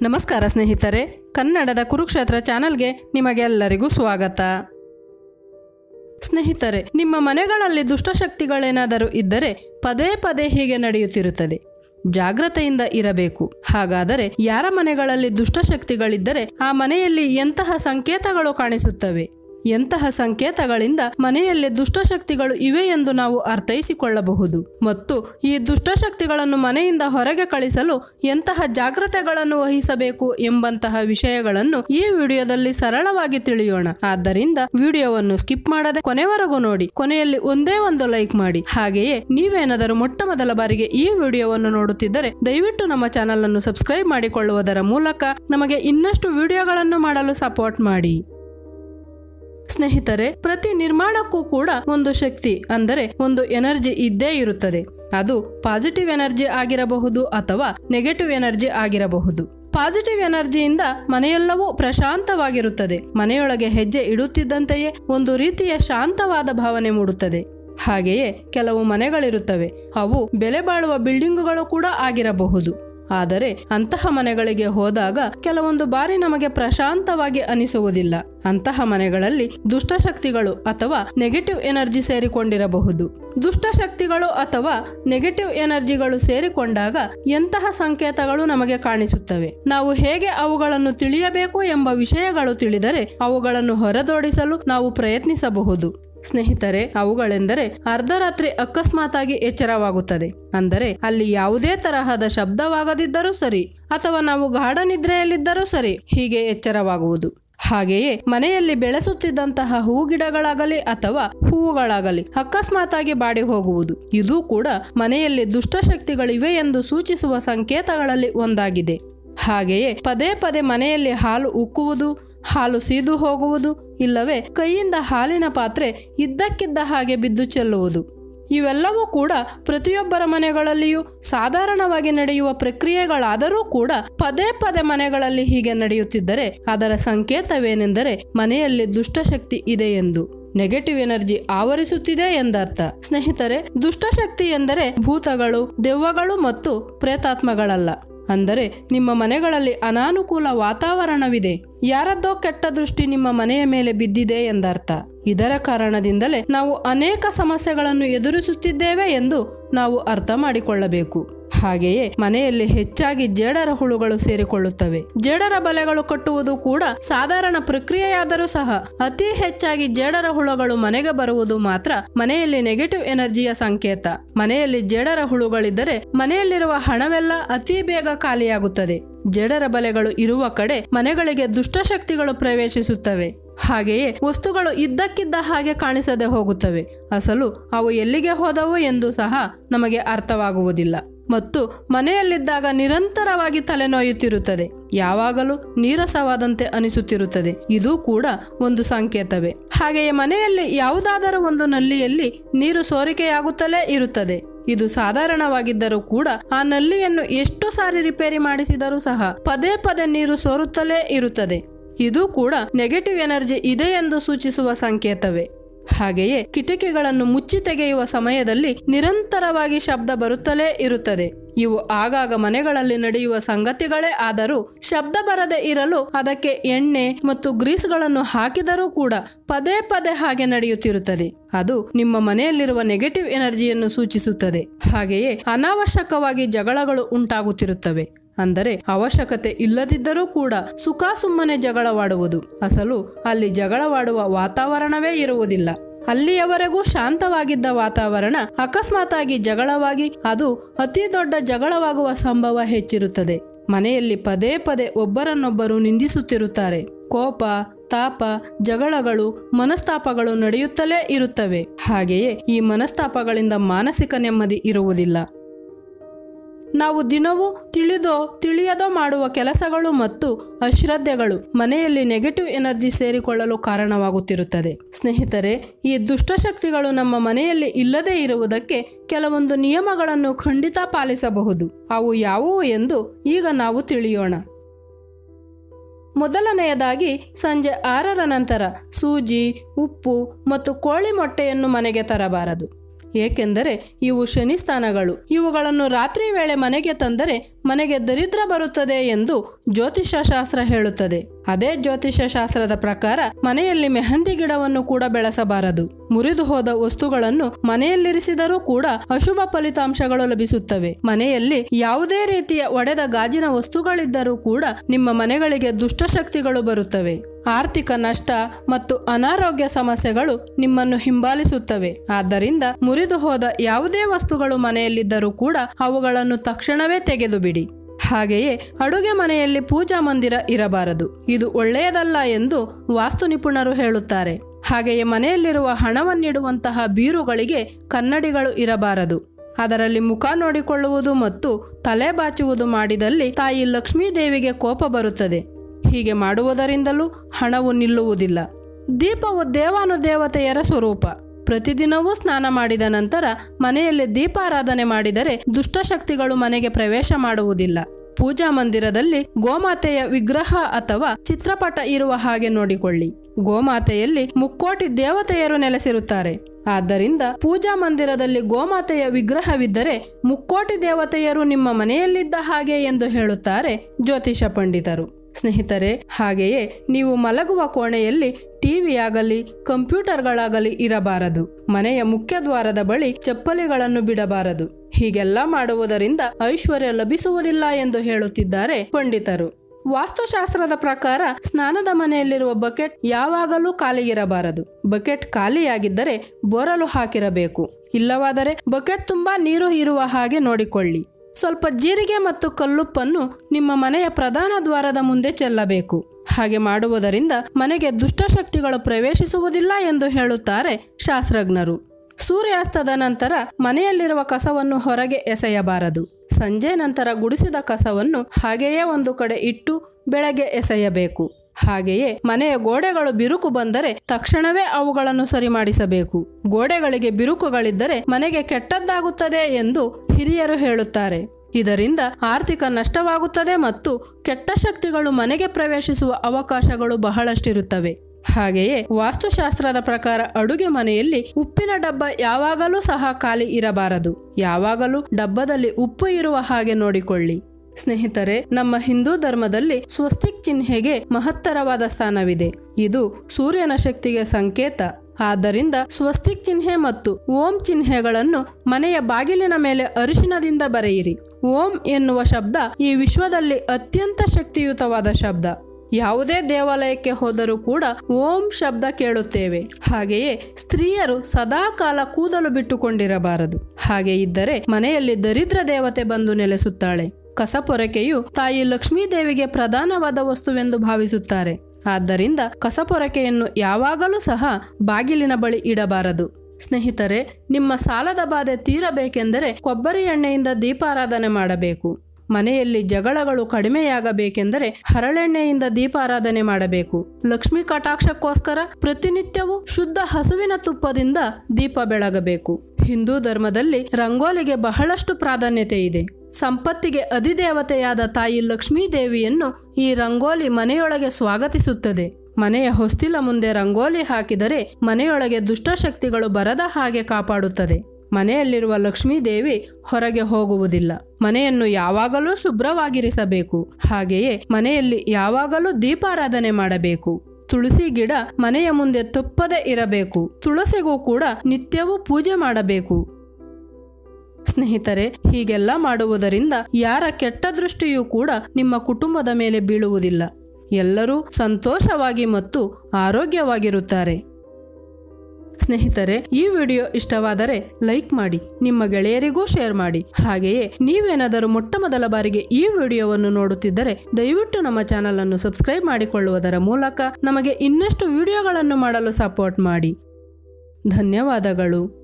ನಮಸ್ಕಾರ ಸ್ನೇಹಿತರೆ ಕನ್ನಡದ ಕುರುಕ್ಷೇತ್ರ ಚಾನಲ್ಗೆ ನಿಮಗೆಲ್ಲರಿಗೂ ಸ್ವಾಗತ ಸ್ನೇಹಿತರೆ ನಿಮ್ಮ ಮನೆಗಳಲ್ಲಿ ದುಷ್ಟಶಕ್ತಿಗಳೇನಾದರೂ ಇದ್ದರೆ ಪದೇ ಪದೇ ಹೀಗೆ ನಡೆಯುತ್ತಿರುತ್ತದೆ ಜಾಗ್ರತೆಯಿಂದ ಇರಬೇಕು ಹಾಗಾದರೆ ಯಾರ ಮನೆಗಳಲ್ಲಿ ದುಷ್ಟಶಕ್ತಿಗಳಿದ್ದರೆ ಆ ಮನೆಯಲ್ಲಿ ಎಂತಹ ಸಂಕೇತಗಳು ಕಾಣಿಸುತ್ತವೆ ಎಂತಹ ಸಂಕೇತಗಳಿಂದ ಮನೆಯಲ್ಲಿ ದುಷ್ಟಶಕ್ತಿಗಳು ಇವೆ ಎಂದು ನಾವು ಅರ್ಥೈಸಿಕೊಳ್ಳಬಹುದು ಮತ್ತು ಈ ದುಷ್ಟಶಕ್ತಿಗಳನ್ನು ಮನೆಯಿಂದ ಹೊರಗೆ ಕಳಿಸಲು ಎಂತಹ ಜಾಗ್ರತೆಗಳನ್ನು ವಹಿಸಬೇಕು ಎಂಬಂತಹ ವಿಷಯಗಳನ್ನು ಈ ವಿಡಿಯೋದಲ್ಲಿ ಸರಳವಾಗಿ ತಿಳಿಯೋಣ ಆದ್ದರಿಂದ ವಿಡಿಯೋವನ್ನು ಸ್ಕಿಪ್ ಮಾಡದೆ ಕೊನೆವರೆಗೂ ನೋಡಿ ಕೊನೆಯಲ್ಲಿ ಒಂದೇ ಒಂದು ಲೈಕ್ ಮಾಡಿ ಹಾಗೆಯೇ ನೀವೇನಾದರೂ ಮೊಟ್ಟ ಮೊದಲ ಬಾರಿಗೆ ಈ ವಿಡಿಯೋವನ್ನು ನೋಡುತ್ತಿದ್ದರೆ ದಯವಿಟ್ಟು ನಮ್ಮ ಚಾನಲ್ ಅನ್ನು ಸಬ್ಸ್ಕ್ರೈಬ್ ಮಾಡಿಕೊಳ್ಳುವುದರ ಮೂಲಕ ನಮಗೆ ಇನ್ನಷ್ಟು ವಿಡಿಯೋಗಳನ್ನು ಮಾಡಲು ಸಪೋರ್ಟ್ ಮಾಡಿ ಸ್ನೇಹಿತರೆ ಪ್ರತಿ ನಿರ್ಮಾಣಕ್ಕೂ ಕೂಡ ಒಂದು ಶಕ್ತಿ ಅಂದರೆ ಒಂದು ಎನರ್ಜಿ ಇದ್ದೇ ಇರುತ್ತದೆ ಅದು ಪಾಸಿಟಿವ್ ಎನರ್ಜಿ ಆಗಿರಬಹುದು ಅಥವಾ ನೆಗೆಟಿವ್ ಎನರ್ಜಿ ಆಗಿರಬಹುದು ಪಾಸಿಟಿವ್ ಎನರ್ಜಿಯಿಂದ ಮನೆಯೆಲ್ಲವೂ ಪ್ರಶಾಂತವಾಗಿರುತ್ತದೆ ಮನೆಯೊಳಗೆ ಹೆಜ್ಜೆ ಇಡುತ್ತಿದ್ದಂತೆಯೇ ಒಂದು ರೀತಿಯ ಶಾಂತವಾದ ಭಾವನೆ ಮೂಡುತ್ತದೆ ಹಾಗೆಯೇ ಕೆಲವು ಮನೆಗಳಿರುತ್ತವೆ ಅವು ಬೆಲೆ ಬಾಳುವ ಬಿಲ್ಡಿಂಗುಗಳು ಕೂಡ ಆಗಿರಬಹುದು ಆದರೆ ಅಂತಹ ಮನೆಗಳಿಗೆ ಹೋದಾಗ ಕೆಲವೊಂದು ಬಾರಿ ನಮಗೆ ಪ್ರಶಾಂತವಾಗಿ ಅನಿಸುವುದಿಲ್ಲ ಅಂತಹ ಮನೆಗಳಲ್ಲಿ ದುಷ್ಟಶಕ್ತಿಗಳು ಅಥವಾ ನೆಗೆಟಿವ್ ಎನರ್ಜಿ ಸೇರಿಕೊಂಡಿರಬಹುದು ದುಷ್ಟಶಕ್ತಿಗಳು ಅಥವಾ ನೆಗೆಟಿವ್ ಎನರ್ಜಿಗಳು ಸೇರಿಕೊಂಡಾಗ ಎಂತಹ ಸಂಕೇತಗಳು ನಮಗೆ ಕಾಣಿಸುತ್ತವೆ ನಾವು ಹೇಗೆ ಅವುಗಳನ್ನು ತಿಳಿಯಬೇಕು ಎಂಬ ವಿಷಯಗಳು ತಿಳಿದರೆ ಅವುಗಳನ್ನು ಹೊರದೋಡಿಸಲು ನಾವು ಪ್ರಯತ್ನಿಸಬಹುದು ಸ್ನೇಹಿತರೆ ಅವುಗಳೆಂದರೆ ಅರ್ಧರಾತ್ರಿ ಅಕಸ್ಮಾತಾಗಿ ಎಚ್ಚರವಾಗುತ್ತದೆ ಅಂದರೆ ಅಲ್ಲಿ ಯಾವುದೇ ತರಹದ ಶಬ್ದವಾಗದಿದ್ದರೂ ಸರಿ ಅಥವಾ ನಾವು ಗಾಢ ನಿದ್ರೆಯಲ್ಲಿದ್ದರೂ ಸರಿ ಹೀಗೆ ಎಚ್ಚರವಾಗುವುದು ಹಾಗೆಯೇ ಮನೆಯಲ್ಲಿ ಬೆಳೆಸುತ್ತಿದ್ದಂತಹ ಹೂಗಿಡಗಳಾಗಲಿ ಅಥವಾ ಹೂವುಗಳಾಗಲಿ ಅಕಸ್ಮಾತಾಗಿ ಬಾಡಿ ಹೋಗುವುದು ಇದು ಕೂಡ ಮನೆಯಲ್ಲಿ ದುಷ್ಟಶಕ್ತಿಗಳಿವೆ ಎಂದು ಸೂಚಿಸುವ ಸಂಕೇತಗಳಲ್ಲಿ ಒಂದಾಗಿದೆ ಹಾಗೆಯೇ ಪದೇ ಪದೇ ಮನೆಯಲ್ಲಿ ಹಾಲು ಉಕ್ಕುವುದು ಹಾಲು ಸೀದು ಹೋಗುವುದು ಇಲ್ಲವೇ ಕೈಯಿಂದ ಹಾಲಿನ ಪಾತ್ರೆ ಇದ್ದಕ್ಕಿದ್ದ ಹಾಗೆ ಬಿದ್ದು ಚೆಲ್ಲುವುದು ಇವೆಲ್ಲವೂ ಕೂಡ ಪ್ರತಿಯೊಬ್ಬರ ಮನೆಗಳಲ್ಲಿಯೂ ಸಾಧಾರಣವಾಗಿ ನಡೆಯುವ ಪ್ರಕ್ರಿಯೆಗಳಾದರೂ ಕೂಡ ಪದೇ ಪದೇ ಮನೆಗಳಲ್ಲಿ ಹೀಗೆ ನಡೆಯುತ್ತಿದ್ದರೆ ಅದರ ಸಂಕೇತವೇನೆಂದರೆ ಮನೆಯಲ್ಲಿ ದುಷ್ಟಶಕ್ತಿ ಇದೆ ಎಂದು ನೆಗೆಟಿವ್ ಎನರ್ಜಿ ಆವರಿಸುತ್ತಿದೆ ಎಂದರ್ಥ ಸ್ನೇಹಿತರೆ ದುಷ್ಟಶಕ್ತಿ ಎಂದರೆ ಭೂತಗಳು ದೆವ್ವಗಳು ಮತ್ತು ಪ್ರೇತಾತ್ಮಗಳಲ್ಲ ಅಂದರೆ ನಿಮ್ಮ ಮನೆಗಳಲ್ಲಿ ಅನಾನುಕೂಲ ವಾತಾವರಣವಿದೆ ಯಾರದ್ದೋ ಕೆಟ್ಟ ದೃಷ್ಟಿ ನಿಮ್ಮ ಮನೆಯ ಮೇಲೆ ಬಿದ್ದಿದೆ ಎಂದರ್ಥ ಇದರ ಕಾರಣದಿಂದಲೇ ನಾವು ಅನೇಕ ಸಮಸ್ಯೆಗಳನ್ನು ಎದುರಿಸುತ್ತಿದ್ದೇವೆ ಎಂದು ನಾವು ಅರ್ಥ ಮಾಡಿಕೊಳ್ಳಬೇಕು ಹಾಗೆಯೇ ಮನೆಯಲ್ಲಿ ಹೆಚ್ಚಾಗಿ ಜೇಡರ ಹುಳುಗಳು ಸೇರಿಕೊಳ್ಳುತ್ತವೆ ಜೇಡರ ಬಲೆಗಳು ಕಟ್ಟುವುದು ಕೂಡ ಸಾಧಾರಣ ಪ್ರಕ್ರಿಯೆಯಾದರೂ ಸಹ ಅತಿ ಹೆಚ್ಚಾಗಿ ಜೇಡರ ಹುಳುಗಳು ಮನೆಗೆ ಬರುವುದು ಮಾತ್ರ ಮನೆಯಲ್ಲಿ ನೆಗೆಟಿವ್ ಎನರ್ಜಿಯ ಸಂಕೇತ ಮನೆಯಲ್ಲಿ ಜೇಡರ ಹುಳುಗಳಿದ್ದರೆ ಮನೆಯಲ್ಲಿರುವ ಹಣವೆಲ್ಲ ಅತಿ ಬೇಗ ಖಾಲಿಯಾಗುತ್ತದೆ ಜೇಡರ ಬಲೆಗಳು ಇರುವ ಕಡೆ ಮನೆಗಳಿಗೆ ದುಷ್ಟಶಕ್ತಿಗಳು ಪ್ರವೇಶಿಸುತ್ತವೆ ಹಾಗೆಯೇ ವಸ್ತುಗಳು ಇದ್ದಕ್ಕಿದ್ದ ಹಾಗೆ ಕಾಣಿಸದೆ ಹೋಗುತ್ತವೆ ಅಸಲು ಅವು ಎಲ್ಲಿಗೆ ಹೋದವು ಎಂದು ಸಹ ನಮಗೆ ಅರ್ಥವಾಗುವುದಿಲ್ಲ ಮತ್ತು ಮನೆಯಲ್ಲಿದ್ದಾಗ ನಿರಂತರವಾಗಿ ತಲೆನೋಯುತ್ತಿರುತ್ತದೆ ಯಾವಾಗಲೂ ನೀರಸವಾದಂತೆ ಅನಿಸುತ್ತಿರುತ್ತದೆ ಇದು ಕೂಡ ಒಂದು ಸಂಕೇತವೇ ಹಾಗೆಯೇ ಮನೆಯಲ್ಲಿ ಯಾವುದಾದರೂ ಒಂದು ನಲ್ಲಿಯಲ್ಲಿ ನೀರು ಸೋರಿಕೆಯಾಗುತ್ತಲೇ ಇರುತ್ತದೆ ಇದು ಸಾಧಾರಣವಾಗಿದ್ದರೂ ಕೂಡ ಆ ನಲ್ಲಿಯನ್ನು ಎಷ್ಟು ಸಾರಿ ರಿಪೇರಿ ಮಾಡಿಸಿದರೂ ಸಹ ಪದೇ ಪದೇ ನೀರು ಸೋರುತ್ತಲೇ ಇರುತ್ತದೆ ಇದು ಕೂಡ ನೆಗೆಟಿವ್ ಎನರ್ಜಿ ಇದೆ ಎಂದು ಸೂಚಿಸುವ ಸಂಕೇತವೇ ಹಾಗೆಯೇ ಕಿಟಕಿಗಳನ್ನು ಮುಚ್ಚಿ ತೆಗೆಯುವ ಸಮಯದಲ್ಲಿ ನಿರಂತರವಾಗಿ ಶಬ್ದ ಬರುತ್ತಲೇ ಇರುತ್ತದೆ ಇವು ಆಗಾಗ ಮನೆಗಳಲ್ಲಿ ನಡೆಯುವ ಸಂಗತಿಗಳೇ ಆದರೂ ಶಬ್ದ ಬರದೆ ಇರಲು ಅದಕ್ಕೆ ಎಣ್ಣೆ ಮತ್ತು ಗ್ರೀಸ್ಗಳನ್ನು ಹಾಕಿದರೂ ಕೂಡ ಪದೇ ಪದೇ ಹಾಗೆ ನಡೆಯುತ್ತಿರುತ್ತದೆ ಅದು ನಿಮ್ಮ ಮನೆಯಲ್ಲಿರುವ ನೆಗೆಟಿವ್ ಎನರ್ಜಿಯನ್ನು ಸೂಚಿಸುತ್ತದೆ ಹಾಗೆಯೇ ಅನಾವಶ್ಯಕವಾಗಿ ಜಗಳಗಳು ಉಂಟಾಗುತ್ತಿರುತ್ತವೆ ಅಂದರೆ ಅವಶ್ಯಕತೆ ಇಲ್ಲದಿದ್ದರೂ ಕೂಡ ಸುಖ ಸುಮ್ಮನೆ ಜಗಳವಾಡುವುದು ಅಸಲು ಅಲ್ಲಿ ಜಗಳವಾಡುವ ವಾತಾವರಣವೇ ಇರುವುದಿಲ್ಲ ಅಲ್ಲಿಯವರೆಗೂ ಶಾಂತವಾಗಿದ್ದ ವಾತಾವರಣ ಅಕಸ್ಮಾತಾಗಿ ಜಗಳವಾಗಿ ಅದು ಅತಿ ದೊಡ್ಡ ಜಗಳವಾಗುವ ಸಂಭವ ಹೆಚ್ಚಿರುತ್ತದೆ ಮನೆಯಲ್ಲಿ ಪದೇ ಪದೇ ಒಬ್ಬರನ್ನೊಬ್ಬರು ನಿಂದಿಸುತ್ತಿರುತ್ತಾರೆ ಕೋಪ ತಾಪ ಜಗಳಗಳು ಮನಸ್ತಾಪಗಳು ನಡೆಯುತ್ತಲೇ ಇರುತ್ತವೆ ಹಾಗೆಯೇ ಈ ಮನಸ್ತಾಪಗಳಿಂದ ಮಾನಸಿಕ ನೆಮ್ಮದಿ ಇರುವುದಿಲ್ಲ ನಾವು ದಿನವೂ ತಿಳಿದೋ ತಿಳಿಯದೋ ಮಾಡುವ ಕೆಲಸಗಳು ಮತ್ತು ಅಶ್ರದ್ಧೆಗಳು ಮನೆಯಲ್ಲಿ ನೆಗೆಟಿವ್ ಎನರ್ಜಿ ಸೇರಿಕೊಳ್ಳಲು ಕಾರಣವಾಗುತ್ತಿರುತ್ತದೆ ಸ್ನೇಹಿತರೆ ಈ ದುಷ್ಟಶಕ್ತಿಗಳು ನಮ್ಮ ಮನೆಯಲ್ಲಿ ಇಲ್ಲದೇ ಇರುವುದಕ್ಕೆ ಕೆಲವೊಂದು ನಿಯಮಗಳನ್ನು ಖಂಡಿತ ಪಾಲಿಸಬಹುದು ಅವು ಯಾವುವು ಎಂದು ಈಗ ನಾವು ತಿಳಿಯೋಣ ಮೊದಲನೆಯದಾಗಿ ಸಂಜೆ ಆರರ ನಂತರ ಸೂಜಿ ಉಪ್ಪು ಮತ್ತು ಕೋಳಿ ಮೊಟ್ಟೆಯನ್ನು ಮನೆಗೆ ತರಬಾರದು ಏಕೆಂದರೆ ಇವು ಶನಿ ಸ್ಥಾನಗಳು ಇವುಗಳನ್ನು ರಾತ್ರಿ ವೇಳೆ ಮನೆಗೆ ತಂದರೆ ಮನೆಗೆ ದರಿದ್ರ ಬರುತ್ತದೆ ಎಂದು ಜ್ಯೋತಿಷ್ಯ ಶಾಸ್ತ್ರ ಹೇಳುತ್ತದೆ ಅದೇ ಜ್ಯೋತಿಷ್ಯ ಶಾಸ್ತ್ರದ ಪ್ರಕಾರ ಮನೆಯಲ್ಲಿ ಮೆಹಂದಿ ಗಿಡವನ್ನು ಕೂಡ ಬೆಳೆಸಬಾರದು ಮುರಿದು ಹೋದ ವಸ್ತುಗಳನ್ನು ಮನೆಯಲ್ಲಿರಿಸಿದರೂ ಕೂಡ ಅಶುಭ ಫಲಿತಾಂಶಗಳು ಲಭಿಸುತ್ತವೆ ಮನೆಯಲ್ಲಿ ಯಾವುದೇ ರೀತಿಯ ಒಡೆದ ಗಾಜಿನ ವಸ್ತುಗಳಿದ್ದರೂ ಕೂಡ ನಿಮ್ಮ ಮನೆಗಳಿಗೆ ದುಷ್ಟಶಕ್ತಿಗಳು ಬರುತ್ತವೆ ಆರ್ಥಿಕ ನಷ್ಟ ಮತ್ತು ಅನಾರೋಗ್ಯ ಸಮಸ್ಯೆಗಳು ನಿಮ್ಮನ್ನು ಹಿಂಬಾಲಿಸುತ್ತವೆ ಆದ್ದರಿಂದ ಮುರಿದು ಹೋದ ಯಾವುದೇ ವಸ್ತುಗಳು ಮನೆಯಲ್ಲಿದ್ದರೂ ಕೂಡ ಅವುಗಳನ್ನು ತಕ್ಷಣವೇ ತೆಗೆದು ಬಿಡಿ ಹಾಗೆಯೇ ಅಡುಗೆ ಮನೆಯಲ್ಲಿ ಪೂಜಾ ಮಂದಿರ ಇರಬಾರದು ಇದು ಒಳ್ಳೆಯದಲ್ಲ ಎಂದು ವಾಸ್ತು ನಿಪುಣರು ಹೇಳುತ್ತಾರೆ ಹಾಗೆಯೇ ಮನೆಯಲ್ಲಿರುವ ಹಣವನ್ನಿಡುವಂತಹ ಬೀರುಗಳಿಗೆ ಕನ್ನಡಿಗಳು ಇರಬಾರದು ಅದರಲ್ಲಿ ಮುಖ ನೋಡಿಕೊಳ್ಳುವುದು ಮತ್ತು ತಲೆ ಬಾಚುವುದು ಮಾಡಿದಲ್ಲಿ ತಾಯಿ ಲಕ್ಷ್ಮೀ ದೇವಿಗೆ ಕೋಪ ಬರುತ್ತದೆ ಹೀಗೆ ಮಾಡುವುದರಿಂದಲೂ ಹಣವು ನಿಲ್ಲುವುದಿಲ್ಲ ದೀಪವು ದೇವಾನುದೇವತೆಯರ ಸ್ವರೂಪ ಪ್ರತಿದಿನವೂ ಸ್ನಾನ ಮಾಡಿದ ನಂತರ ಮನೆಯಲ್ಲಿ ದೀಪಾರಾಧನೆ ಮಾಡಿದರೆ ದುಷ್ಟಶಕ್ತಿಗಳು ಮನೆಗೆ ಪ್ರವೇಶ ಮಾಡುವುದಿಲ್ಲ ಪೂಜಾ ಮಂದಿರದಲ್ಲಿ ಗೋಮಾತೆಯ ವಿಗ್ರಹ ಅಥವಾ ಚಿತ್ರಪಟ ಇರುವ ಹಾಗೆ ನೋಡಿಕೊಳ್ಳಿ ಗೋಮಾತೆಯಲ್ಲಿ ಮುಕ್ಕೋಟಿ ದೇವತೆಯರು ನೆಲೆಸಿರುತ್ತಾರೆ ಆದ್ದರಿಂದ ಪೂಜಾ ಮಂದಿರದಲ್ಲಿ ಗೋಮಾತೆಯ ವಿಗ್ರಹವಿದ್ದರೆ ಮುಕ್ಕೋಟಿ ದೇವತೆಯರು ನಿಮ್ಮ ಮನೆಯಲ್ಲಿದ್ದ ಹಾಗೆ ಎಂದು ಹೇಳುತ್ತಾರೆ ಜ್ಯೋತಿಷ ಪಂಡಿತರು ಸ್ನೇಹಿತರೆ ಹಾಗೆಯೇ ನೀವು ಮಲಗುವ ಕೋಣೆಯಲ್ಲಿ ಟಿವಿಯಾಗಲಿ ಕಂಪ್ಯೂಟರ್ಗಳಾಗಲಿ ಇರಬಾರದು ಮನೆಯ ಮುಖ್ಯ ದ್ವಾರದ ಬಳಿ ಚಪ್ಪಲಿಗಳನ್ನು ಬಿಡಬಾರದು ಹೀಗೆಲ್ಲ ಮಾಡುವುದರಿಂದ ಐಶ್ವರ್ಯ ಲಭಿಸುವುದಿಲ್ಲ ಎಂದು ಹೇಳುತ್ತಿದ್ದಾರೆ ಪಂಡಿತರು ವಾಸ್ತುಶಾಸ್ತ್ರದ ಪ್ರಕಾರ ಸ್ನಾನದ ಮನೆಯಲ್ಲಿರುವ ಬಕೆಟ್ ಯಾವಾಗಲೂ ಖಾಲಿಯಿರಬಾರದು ಬಕೆಟ್ ಖಾಲಿಯಾಗಿದ್ದರೆ ಬೋರಲು ಹಾಕಿರಬೇಕು ಇಲ್ಲವಾದರೆ ಬಕೆಟ್ ತುಂಬಾ ನೀರು ಇರುವ ಹಾಗೆ ನೋಡಿಕೊಳ್ಳಿ ಸ್ವಲ್ಪ ಜೀರಿಗೆ ಮತ್ತು ಕಲ್ಲುಪ್ಪನ್ನು ನಿಮ್ಮ ಮನೆಯ ಪ್ರಧಾನ ದ್ವಾರದ ಮುಂದೆ ಚೆಲ್ಲಬೇಕು ಹಾಗೆ ಮಾಡುವುದರಿಂದ ಮನೆಗೆ ದುಷ್ಟಶಕ್ತಿಗಳು ಪ್ರವೇಶಿಸುವುದಿಲ್ಲ ಎಂದು ಹೇಳುತ್ತಾರೆ ಶಾಸ್ತ್ರಜ್ಞರು ಸೂರ್ಯಾಸ್ತದ ನಂತರ ಮನೆಯಲ್ಲಿರುವ ಕಸವನ್ನು ಹೊರಗೆ ಎಸೆಯಬಾರದು ಸಂಜೆ ನಂತರ ಗುಡಿಸಿದ ಕಸವನ್ನು ಹಾಗೆಯೇ ಒಂದು ಕಡೆ ಇಟ್ಟು ಬೆಳಗ್ಗೆ ಎಸೆಯಬೇಕು ಹಾಗೆಯೇ ಮನೆಯ ಗೋಡೆಗಳು ಬಿರುಕು ಬಂದರೆ ತಕ್ಷಣವೇ ಅವುಗಳನ್ನು ಸರಿ ಮಾಡಿಸಬೇಕು ಗೋಡೆಗಳಿಗೆ ಬಿರುಕುಗಳಿದ್ದರೆ ಮನೆಗೆ ಕೆಟ್ಟದ್ದಾಗುತ್ತದೆ ಎಂದು ಹಿರಿಯರು ಹೇಳುತ್ತಾರೆ ಇದರಿಂದ ಆರ್ಥಿಕ ನಷ್ಟವಾಗುತ್ತದೆ ಮತ್ತು ಕೆಟ್ಟ ಶಕ್ತಿಗಳು ಮನೆಗೆ ಪ್ರವೇಶಿಸುವ ಅವಕಾಶಗಳು ಬಹಳಷ್ಟಿರುತ್ತವೆ ಹಾಗೆಯೇ ವಾಸ್ತುಶಾಸ್ತ್ರದ ಪ್ರಕಾರ ಅಡುಗೆ ಮನೆಯಲ್ಲಿ ಉಪ್ಪಿನ ಡಬ್ಬ ಯಾವಾಗಲೂ ಸಹ ಖಾಲಿ ಇರಬಾರದು ಯಾವಾಗಲೂ ಡಬ್ಬದಲ್ಲಿ ಉಪ್ಪು ಇರುವ ಹಾಗೆ ನೋಡಿಕೊಳ್ಳಿ ಸ್ನೇಹಿತರೆ ನಮ್ಮ ಹಿಂದೂ ಧರ್ಮದಲ್ಲಿ ಸ್ವಸ್ತಿಕ್ ಚಿಹ್ನೆಗೆ ಮಹತ್ತರವಾದ ಸ್ಥಾನವಿದೆ ಇದು ಸೂರ್ಯನ ಶಕ್ತಿಗೆ ಸಂಕೇತ ಆದ್ದರಿಂದ ಸ್ವಸ್ತಿಕ್ ಚಿಹ್ನೆ ಮತ್ತು ಓಂ ಚಿಹ್ನೆಗಳನ್ನು ಮನೆಯ ಬಾಗಿಲಿನ ಮೇಲೆ ಅರಿಶಿನದಿಂದ ಬರೆಯಿರಿ ಓಂ ಎನ್ನುವ ಶಬ್ದ ಈ ವಿಶ್ವದಲ್ಲಿ ಅತ್ಯಂತ ಶಕ್ತಿಯುತವಾದ ಶಬ್ದ ಯಾವುದೇ ದೇವಾಲಯಕ್ಕೆ ಹೋದರೂ ಕೂಡ ಓಂ ಶಬ್ದ ಕೇಳುತ್ತೇವೆ ಹಾಗೆಯೇ ಸ್ತ್ರೀಯರು ಸದಾ ಕಾಲ ಕೂದಲು ಬಿಟ್ಟುಕೊಂಡಿರಬಾರದು ಹಾಗೆ ಇದ್ದರೆ ಮನೆಯಲ್ಲಿ ದರಿದ್ರ ದೇವತೆ ಬಂದು ನೆಲೆಸುತ್ತಾಳೆ ಕಸಪೊರಕೆಯು ತಾಯಿ ಲಕ್ಷ್ಮೀ ದೇವಿಗೆ ಪ್ರಧಾನವಾದ ವಸ್ತುವೆಂದು ಭಾವಿಸುತ್ತಾರೆ ಆದ್ದರಿಂದ ಕಸಪೊರಕೆಯನ್ನು ಯಾವಾಗಲೂ ಸಹ ಬಾಗಿಲಿನ ಬಳಿ ಇಡಬಾರದು ಸ್ನೇಹಿತರೆ ನಿಮ್ಮ ಸಾಲದ ಬಾಧೆ ತೀರಬೇಕೆಂದರೆ ಕೊಬ್ಬರಿ ಎಣ್ಣೆಯಿಂದ ದೀಪಾರಾಧನೆ ಮಾಡಬೇಕು ಮನೆಯಲ್ಲಿ ಜಗಳಗಳು ಕಡಿಮೆಯಾಗಬೇಕೆಂದರೆ ಹರಳೆಣ್ಣೆಯಿಂದ ದೀಪಾರಾಧನೆ ಮಾಡಬೇಕು ಲಕ್ಷ್ಮಿ ಕಟಾಕ್ಷಕ್ಕೋಸ್ಕರ ಪ್ರತಿನಿತ್ಯವೂ ಶುದ್ಧ ಹಸುವಿನ ತುಪ್ಪದಿಂದ ದೀಪ ಬೆಳಗಬೇಕು ಹಿಂದೂ ಧರ್ಮದಲ್ಲಿ ರಂಗೋಲಿಗೆ ಬಹಳಷ್ಟು ಪ್ರಾಧಾನ್ಯತೆ ಇದೆ ಸಂಪತ್ತಿಗೆ ಅಧಿದೇವತೆಯಾದ ತಾಯಿ ಲಕ್ಷ್ಮೀ ದೇವಿಯನ್ನು ಈ ರಂಗೋಲಿ ಮನೆಯೊಳಗೆ ಸ್ವಾಗತಿಸುತ್ತದೆ ಮನೆಯ ಹೊಸ್ತಿಲ ಮುಂದೆ ರಂಗೋಲಿ ಹಾಕಿದರೆ ಮನೆಯೊಳಗೆ ದುಷ್ಟಶಕ್ತಿಗಳು ಬರದ ಹಾಗೆ ಕಾಪಾಡುತ್ತದೆ ಮನೆಯಲ್ಲಿರುವ ಲಕ್ಷ್ಮೀ ದೇವಿ ಹೊರಗೆ ಹೋಗುವುದಿಲ್ಲ ಮನೆಯನ್ನು ಯಾವಾಗಲೂ ಶುಭ್ರವಾಗಿರಿಸಬೇಕು ಹಾಗೆಯೇ ಮನೆಯಲ್ಲಿ ಯಾವಾಗಲೂ ದೀಪಾರಾಧನೆ ಮಾಡಬೇಕು ತುಳಸಿ ಗಿಡ ಮನೆಯ ಮುಂದೆ ತಪ್ಪದೆ ಇರಬೇಕು ತುಳಸಿಗೂ ಕೂಡ ನಿತ್ಯವೂ ಪೂಜೆ ಮಾಡಬೇಕು ಸ್ನೇಹಿತರೆ ಹೀಗೆಲ್ಲ ಮಾಡುವುದರಿಂದ ಯಾರ ಕೆಟ್ಟ ದೃಷ್ಟಿಯೂ ಕೂಡ ನಿಮ್ಮ ಕುಟುಂಬದ ಮೇಲೆ ಬೀಳುವುದಿಲ್ಲ ಎಲ್ಲರೂ ಸಂತೋಷವಾಗಿ ಮತ್ತು ಆರೋಗ್ಯವಾಗಿರುತ್ತಾರೆ ಸ್ನೇಹಿತರೆ ಈ ವಿಡಿಯೋ ಇಷ್ಟವಾದರೆ ಲೈಕ್ ಮಾಡಿ ನಿಮ್ಮ ಗೆಳೆಯರಿಗೂ ಶೇರ್ ಮಾಡಿ ಹಾಗೆಯೇ ನೀವೇನಾದರೂ ಮೊಟ್ಟ ಮೊದಲ ಬಾರಿಗೆ ಈ ವಿಡಿಯೋವನ್ನು ನೋಡುತ್ತಿದ್ದರೆ ದಯವಿಟ್ಟು ನಮ್ಮ ಚಾನಲ್ ಅನ್ನು ಸಬ್ಸ್ಕ್ರೈಬ್ ಮಾಡಿಕೊಳ್ಳುವುದರ ಮೂಲಕ ನಮಗೆ ಇನ್ನಷ್ಟು ವಿಡಿಯೋಗಳನ್ನು ಮಾಡಲು ಸಪೋರ್ಟ್ ಮಾಡಿ ಧನ್ಯವಾದಗಳು